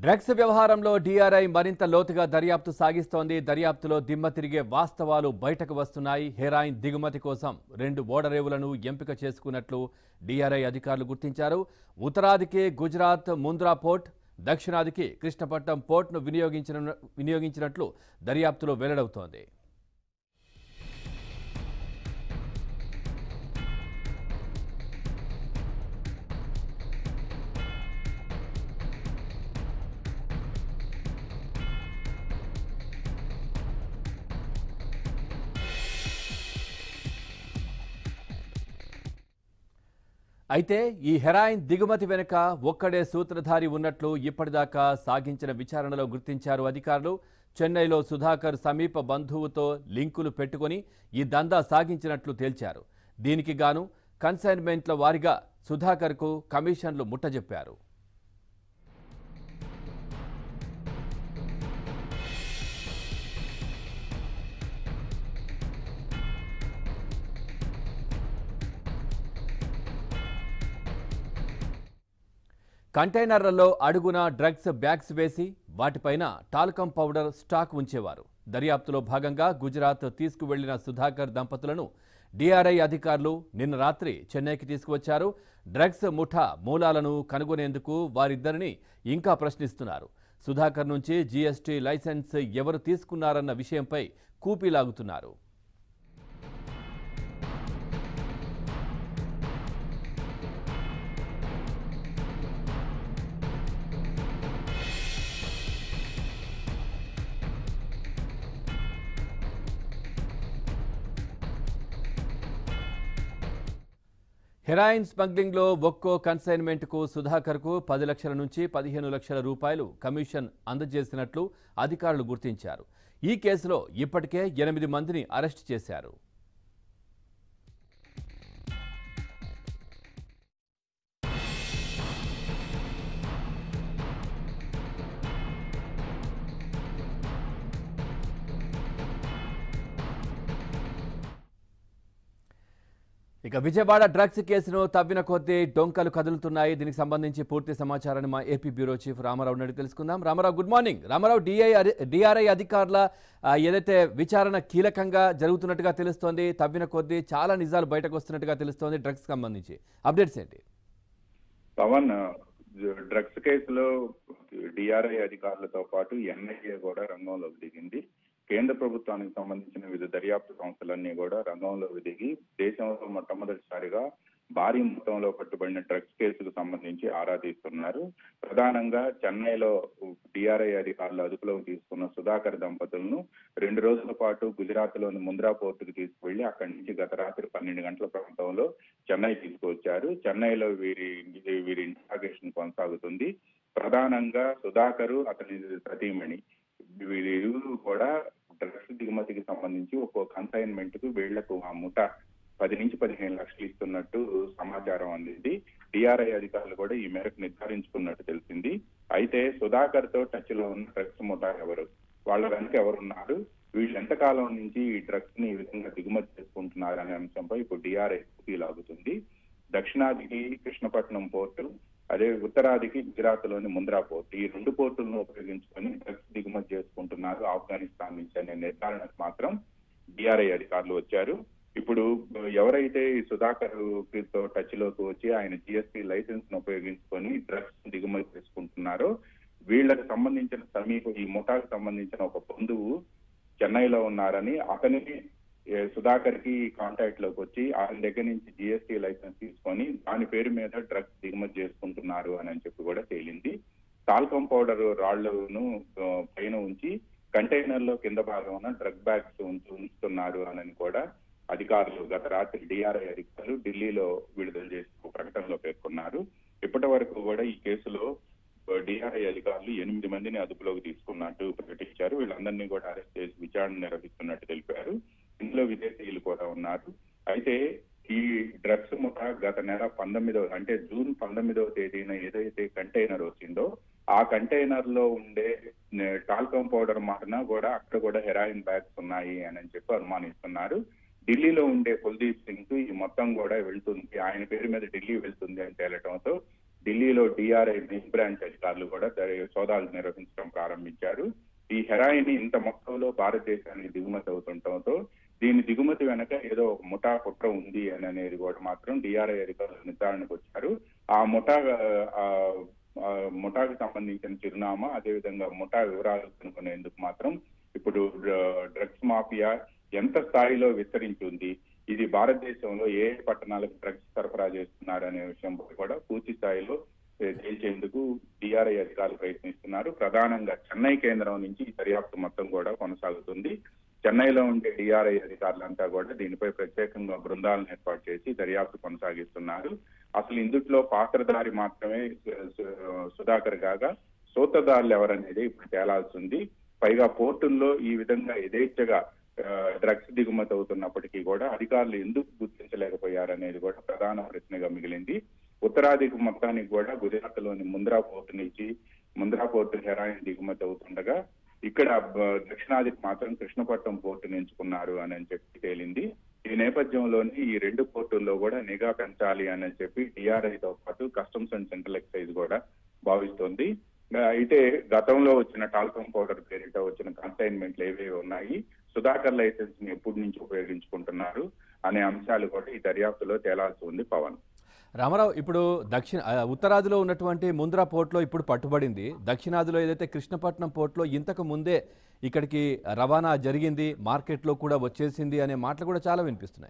Drugs వ్యవహారంలో DRI మరింత లోతుగా దర్యాప్తు సాగిస్తోంది దర్యాప్తులో దిమ్మ తిరిగే వాస్తవాలు బయటకు వస్తున్నాయి హెరాయిన్ దిగుమతి కోసం రెండు ఓడరేవులను ఎంపిక చేసుకున్నట్లు డీఆర్ఐ అధికారులు గుర్తించారు ఉత్తరాదికి గుజరాత్ ముంద్రా పోర్ట్ దక్షిణాదికి కృష్ణపట్నం పోర్ట్ను వినియోగించిన వినియోగించినట్లు దర్యాప్తులో వెల్లడవుతోంది అయితే ఈ హెరాయిన్ దిగుమతి వెనుక ఒక్కడే సూత్రధారి ఉన్నట్లు ఇప్పటిదాకా సాగించిన విచారణలో గుర్తించారు అధికారులు చెన్నైలో సుధాకర్ సమీప బంధువుతో లింకులు పెట్టుకొని ఈ దందా సాగించినట్లు తేల్చారు దీనికి గాను కన్సైన్మెంట్ల వారీగా సుధాకర్కు కమిషన్లు ముట్టజెప్పారు కంటైనర్లలో అడుగున డ్రగ్స్ బ్యాగ్స్ వేసి వాటిపైన టాల్కమ్ పౌడర్ స్టాక్ ఉంచేవారు దర్యాప్తులో భాగంగా గుజరాత్ తీసుకువెళ్లిన సుధాకర్ దంపతులను డిఆర్ఐ అధికారులు నిన్న రాత్రి చెన్నైకి తీసుకువచ్చారు డ్రగ్స్ ముఠా మూలాలను కనుగొనేందుకు వారిద్దరిని ఇంకా ప్రశ్నిస్తున్నారు సుధాకర్ నుంచి జీఎస్టీ లైసెన్స్ ఎవరు తీసుకున్నారన్న విషయంపై కూపీలాగుతున్నారు హెరాయిన్ స్మగ్లింగ్లో ఒక్కో కన్సైన్మెంట్కు సుధాకర్కు పది లక్షల నుంచి పదిహేను లక్షల రూపాయలు కమిషన్ అందజేసినట్లు అధికారులు గుర్తించారు ఈ కేసులో ఇప్పటికే ఎనిమిది మందిని అరెస్ట్ చేశారు ఇక విజయవాడ డ్రగ్స్ కేసును తవ్విన కొద్దీ డొంకలు కదులుతున్నాయి దీనికి సంబంధించి పూర్తి సమాచారాన్ని మా ఏపీ బ్యూరో చీఫ్ రామారావు నడి తెలుసుకుందాం రామారావు గుడ్ మార్నింగ్ రామారావు డిఐ డిఆర్ఐ అధికారుల ఆ, ఏదైతే విచారణ కీలకంగా జరుగుతున్నట్టుగా తెలుస్తోంది తవ్విన కొద్దీ చాలా నిజాలు బయటకు వస్తున్నట్టుగా తెలుస్తోంది డ్రగ్స్ సంబంధించి అప్డేట్స్ ఏంటి పవన్ డ్రగ్స్ కేసులో డిఆర్ఐ అధికారులతో పాటు ఎన్ఐఏ కూడా రంగంలోకి దిగింది కేంద్ర ప్రభుత్వానికి సంబంధించిన వివిధ దర్యాప్తు సంస్థలన్నీ కూడా రంగంలోకి దిగి దేశంలో మొట్టమొదటిసారిగా భారీ మొత్తంలో పట్టుబడిన డ్రగ్స్ కేసుకు సంబంధించి ఆరా తీస్తున్నారు ప్రధానంగా చెన్నైలో డిఆర్ఐ అధికారులు అదుపులోకి తీసుకున్న సుధాకర్ దంపతులను రెండు రోజుల పాటు గుజరాత్ లోని ముంద్రా పోర్టుకు తీసుకువెళ్లి అక్కడి నుంచి గత రాత్రి పన్నెండు గంటల ప్రాంతంలో చెన్నై తీసుకువచ్చారు చెన్నైలో వీరి వీరి ఇంట్రాగేషన్ కొనసాగుతుంది ప్రధానంగా సుధాకరు అతని సతీమణి వీరిరువురు కూడా డ్రగ్స్ దిగుమతికి సంబంధించి ఒక్కో కన్సైన్మెంట్ కు వీళ్లకు ఆ ముఠ పది నుంచి పదిహేను లక్షలు ఇస్తున్నట్టు సమాచారం అందింది డిఆర్ఐ అధికారులు కూడా ఈ మేరకు నిర్ధారించుకున్నట్టు తెలిసింది అయితే సుధాకర్ తో టచ్ లో ఉన్న డ్రగ్స్ ముఠా ఎవరు వాళ్ళ వెనక ఎవరున్నారు వీళ్ళు ఎంతకాలం నుంచి ఈ డ్రగ్స్ ని ఈ విధంగా దిగుమతి చేసుకుంటున్నారు అనే అంశంపై ఇప్పుడు డిఆర్ఐ లాగుతుంది దక్షిణాదికి కృష్ణపట్నం పోర్టు అదే ఉత్తరాదికి గుజరాత్ లోని ముంద్రా పోర్ట్ ఈ రెండు పోర్టులను ఉపయోగించుకొని డ్రగ్స్ దిగుమతి చేసుకుంటున్నారు ఆఫ్ఘనిస్తాన్ నుంచి అనే నిర్ధారణకు మాత్రం డిఆర్ఐ అధికారులు వచ్చారు ఇప్పుడు ఎవరైతే ఈ సుధాకర్ తో టచ్ లోకి వచ్చి ఆయన జిఎస్టీ లైసెన్స్ ను ఉపయోగించుకొని డ్రగ్స్ దిగుమతి చేసుకుంటున్నారో వీళ్ళకి సంబంధించిన సమీప ఈ ముఠాకు సంబంధించిన ఒక బంధువు చెన్నైలో ఉన్నారని అతని ఏ, సుధాకర్ కి కాంటాక్ట్ లోకి వచ్చి ఆయన దగ్గర నుంచి జిఎస్టీ లైసెన్స్ తీసుకొని దాని పేరు మీద డ్రగ్స్ దిగుమతి చేసుకుంటున్నారు అని అని చెప్పి కూడా తేలింది టాల్కం పౌడర్ రాళ్లను ఆ, పైన ఉంచి కంటైనర్ లో కింద భాగంలో డ్రగ్ బ్యాగ్స్ ఉంచు ఉంచుతున్నారు అని కూడా అధికారులు గత రాత్రి డిఆర్ఐ అధికారులు ఢిల్లీలో విడుదల చేసి ఒక ప్రకటనలో పేర్కొన్నారు ఇప్పటి వరకు కూడా ఈ కేసులో డిఆర్ఐ అధికారులు ఎనిమిది మందిని అదుపులోకి తీసుకున్నట్టు ప్రకటించారు వీళ్ళందరినీ కూడా అరెస్ట్ చేసి విచారణ నిర్వహిస్తున్నట్టు తెలిపారు ఇందులో విదేశీయులు కూడా ఉన్నారు అయితే ఈ డ్రగ్స్ ముఠ గత నెల పంతొమ్మిదవ అంటే జూన్ పంతొమ్మిదవ తేదీన ఏదైతే కంటైనర్ వచ్చిందో ఆ కంటైనర్ లో ఉండే టాల్కమ్ పౌడర్ మాటన కూడా అక్కడ కూడా హెరాయిన్ బ్యాగ్స్ ఉన్నాయి అని చెప్పి అనుమానిస్తున్నారు ఢిల్లీలో ఉండే కుల్దీప్ సింగ్ కు ఈ మొత్తం కూడా వెళ్తుంది ఆయన పేరు మీద ఢిల్లీ వెళ్తుంది అని తేలటంతో ఢిల్లీలో డిఆర్ఐ మెయిన్ బ్రాంచ్ అధికారులు కూడా దర్య- సోదాలు నిర్వహించడం ప్రారంభించారు ఈ హెరాయిన్ ఇంత మొత్తంలో భారతదేశానికి దిగుమతి అవుతుండటంతో దీని దిగుమతి వెనక ఏదో ఒక ముఠా కుట్ర ఉంది అని అనేది కూడా మాత్రం డిఆర్ఐ అధికారులు నిర్ధారణకు వచ్చారు ఆ ముఠా ఆ, ఆ, ముఠాకు సంబంధించిన చిరునామా అదేవిధంగా ముఠా వివరాలు కనుక్కునేందుకు మాత్రం ఇప్పుడు డ్ర- డ్రగ్స్ మాఫియా ఎంత స్థాయిలో విస్తరించి ఉంది ఇది భారతదేశంలో ఏ ఏ పట్టణాలకు డ్రగ్స్ సరఫరా చేస్తున్నారు అనే విషయంపై కూడా పూర్తి స్థాయిలో ఏ, తేల్చేందుకు డిఆర్ఐ అధికారులు ప్రయత్నిస్తున్నారు ప్రధానంగా చెన్నై కేంద్రం నుంచి ఈ దర్యాప్తు మొత్తం కూడా కొనసాగుతుంది చెన్నైలో ఉండే డిఆర్ఐ అధికారులంతా కూడా దీనిపై ప్రత్యేకంగా బృందాలను ఏర్పాటు చేసి దర్యాప్తు కొనసాగిస్తున్నారు అసలు ఇందుట్లో పాత్రధారి మాత్రమే సు- సు- సుధాకర్ కాగా సూత్రధారులు ఎవరనేది ఇప్పుడు తేలాల్సి ఉంది పైగా పోర్టుల్లో ఈ విధంగా యథేచ్ఛగా ఆ, డ్రగ్స్ దిగుమతి అవుతున్నప్పటికీ కూడా అధికారులు ఎందుకు గుర్తించలేకపోయారనేది కూడా ప్రధాన ప్రశ్నగా మిగిలింది ఉత్తరాదికి మొత్తానికి కూడా గుజరాత్ లోని ముంద్రా పోర్టు నుంచి ముంద్రా పోర్టు హెరాయిన్ దిగుమతి అవుతుండగా ఇక్కడ బ- దక్షిణాదికి మాత్రం కృష్ణపట్నం పోర్టును ఎంచుకున్నారు అని అని చెప్పి తేలింది ఈ నేపథ్యంలోనే ఈ రెండు పోర్టుల్లో కూడా నిఘా పెంచాలి అని చెప్పి DRI తో పాటు కస్టమ్స్ అండ్ సెంట్రల్ ఎక్సైజ్ కూడా భావిస్తోంది ఆ, అయితే గతంలో వచ్చిన టాల్కమ్ పౌడర్ పేరిట వచ్చిన కన్సైన్మెంట్లు ఏవేవి ఉన్నాయి సుధాకర్ లైసెన్స్ ని ఎప్పటి నుంచి ఉపయోగించుకుంటున్నారు అనే అంశాలు కూడా ఈ దర్యాప్తులో తేలాల్సి ఉంది పవన్ రామారావు ఇప్పుడు దక్షిణ ఆ, ఉత్తరాదిలో ఉన్నటువంటి ముంద్రా పోర్ట్లో ఇప్పుడు పట్టుబడింది దక్షిణాదిలో ఏదైతే కృష్ణపట్నం పోర్ట్లో ఇంతకు ముందే ఇక్కడికి రవాణా జరిగింది మార్కెట్లో కూడా వచ్చేసింది అనే మాటలు కూడా చాలా వినిపిస్తున్నాయి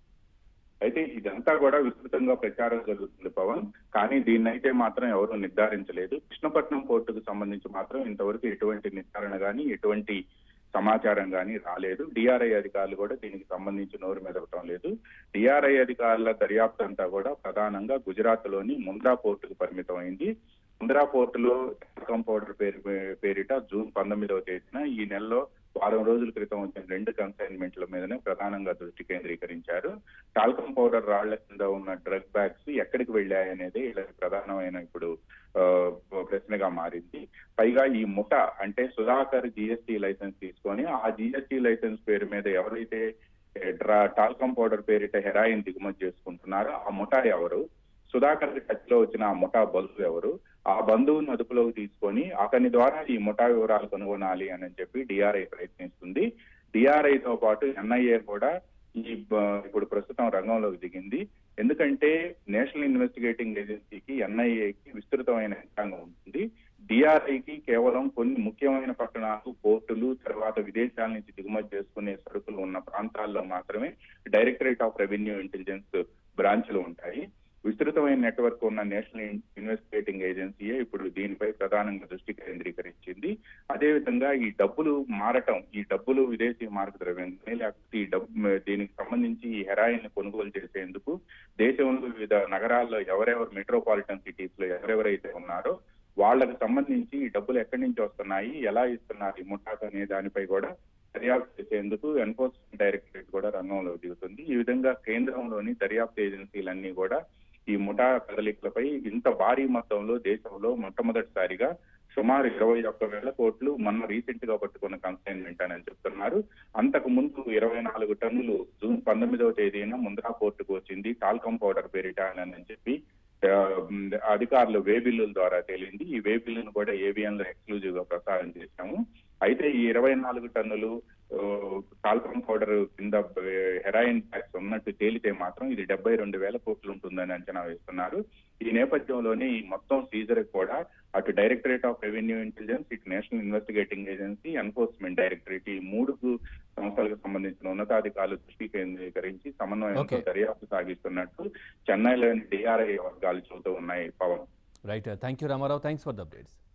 అయితే ఇదంతా కూడా విస్తృతంగా ప్రచారం జరుగుతుంది పవన్ కానీ దీన్నైతే మాత్రం ఎవరు నిర్ధారించలేదు కృష్ణపట్నం పోర్టుకు సంబంధించి మాత్రం ఇంతవరకు ఎటువంటి నిర్ధారణ గాని ఎటువంటి సమాచారం గాని రాలేదు డిఆర్ఐ అధికారులు కూడా దీనికి సంబంధించి నోరు మెదపటం లేదు డిఆర్ఐ అధికారుల దర్యాప్తు అంతా కూడా ప్రధానంగా గుజరాత్ లోని ముంద్రా పోర్టుకు పరిమితం అయింది ముంద్రా పోర్టులో టాల్కమ్ పౌడర్ పేరు పేరిట జూన్ పంతొమ్మిదవ తేదీన ఈ నెలలో వారం రోజుల క్రితం వచ్చిన రెండు కన్సైన్మెంట్ల మీదనే ప్రధానంగా దృష్టి కేంద్రీకరించారు టాల్కమ్ పౌడర్ రాళ్ల కింద ఉన్న డ్రగ్ బ్యాగ్స్ ఎక్కడికి వెళ్ళాయనేది ఇలా ప్రధానమైన ఇప్పుడు ఆ, ప్రశ్నగా మారింది పైగా ఈ ముఠ అంటే సుధాకర్ జిఎస్టీ లైసెన్స్ తీసుకొని ఆ జిఎస్టీ లైసెన్స్ పేరు మీద ఎవరైతే ఏ, డ్రా టాల్కమ్ పౌడర్ పేరిట హెరాయిన్ దిగుమతి చేసుకుంటున్నారో ఆ ముఠా ఎవరు సుధాకర్ టచ్ లో వచ్చిన ఆ ముఠా బంధువు ఎవరు ఆ బంధువుని అదుపులోకి తీసుకొని అతని ద్వారా ఈ ముఠా వివరాలు కనుగొనాలి అని చెప్పి డిఆర్ఐ ప్రయత్నిస్తుంది డిఆర్ఐ తో పాటు ఎన్ఐఏ కూడా ఈ బ- ఇప్పుడు ప్రస్తుతం రంగంలోకి దిగింది ఎందుకంటే నేషనల్ ఇన్వెస్టిగేటింగ్ ఏజెన్సీకి ఎన్ఐఏకి విస్తృతమైన యంత్రాంగం ఉంటుంది డిఆర్ఐకి కేవలం కొన్ని ముఖ్యమైన పట్టణాలు పోర్టులు తర్వాత విదేశాల నుంచి దిగుమతి చేసుకునే సరుకులు ఉన్న ప్రాంతాల్లో మాత్రమే డైరెక్టరేట్ ఆఫ్ రెవెన్యూ ఇంటెలిజెన్స్ బ్రాంచ్లు ఉంటాయి విస్తృతమైన నెట్వర్క్ ఉన్న నేషనల్ ఇన్వెస్టిగేటింగ్ ఏజెన్సీయే ఇప్పుడు దీనిపై ప్రధానంగా దృష్టి కేంద్రీకరించింది అదేవిధంగా ఈ డబ్బులు మారటం ఈ డబ్బులు విదేశీ మార్గ ద్రవ్యం కానీ లేకపోతే ఈ డబ్బు దీనికి సంబంధించి ఈ హెరాయిన్ కొనుగోలు చేసేందుకు దేశంలో వివిధ నగరాల్లో ఎవరెవరు మెట్రోపాలిటన్ సిటీస్ లో ఎవరెవరైతే ఉన్నారో వాళ్ళకి సంబంధించి ఈ డబ్బులు ఎక్కడి నుంచి వస్తున్నాయి ఎలా ఇస్తున్నారు ఈ ముఠాకు అనే దానిపై కూడా దర్యాప్తు చేసేందుకు ఎన్ఫోర్స్మెంట్ డైరెక్టరేట్ కూడా రంగంలో దిగుతుంది ఈ విధంగా కేంద్రంలోని దర్యాప్తు ఏజెన్సీలన్నీ కూడా ఈ ముఠా కదలికలపై ఇంత భారీ మొత్తంలో దేశంలో మొట్టమొదటిసారిగా సుమారు ఇరవై ఒక్క వేల కోట్లు మొన్న రీసెంట్ గా పట్టుకున్న కన్సైన్మెంట్ అని చెప్తున్నారు అంతకు ముందు ఇరవై నాలుగు టన్నులు జూన్ పంతొమ్మిదవ తేదీన ముంద్రా పోర్టుకు వచ్చింది టాల్కమ్ పౌడర్ పేరిట అని చెప్పి ఆ, అధికారులు వే బిల్లుల ద్వారా తేలింది ఈ వే బిల్లును కూడా ఏబిఎన్ లో ఎక్స్క్లూజివ్ గా ప్రసారం చేశాము అయితే ఈ ఇరవై నాలుగు టన్నులు ఆ, టాల్కమ్ పౌడర్ కింద హెరాయిన్ ట్యాక్స్ ఉన్నట్టు తేలితే మాత్రం ఇది డెబ్బై రెండు వేల కోట్లు ఉంటుందని అంచనా వేస్తున్నారు ఈ నేపథ్యంలోనే ఈ మొత్తం సీజర్ కూడా అటు డైరెక్టరేట్ ఆఫ్ రెవెన్యూ ఇంటెలిజెన్స్ ఇటు national investigating agency enforcement directorate ఈ మూడు సంస్థలకు సంబంధించిన ఉన్నతాధికారులు దృష్టి కేంద్రీకరించి సమన్వయంతో Okay. దర్యాప్తు సాగిస్తున్నట్టు చెన్నైలోని డిఆర్ఐ వర్గాలు చెబుతూ ఉన్నాయి Pavan right thank you Ramarao thanks for the updates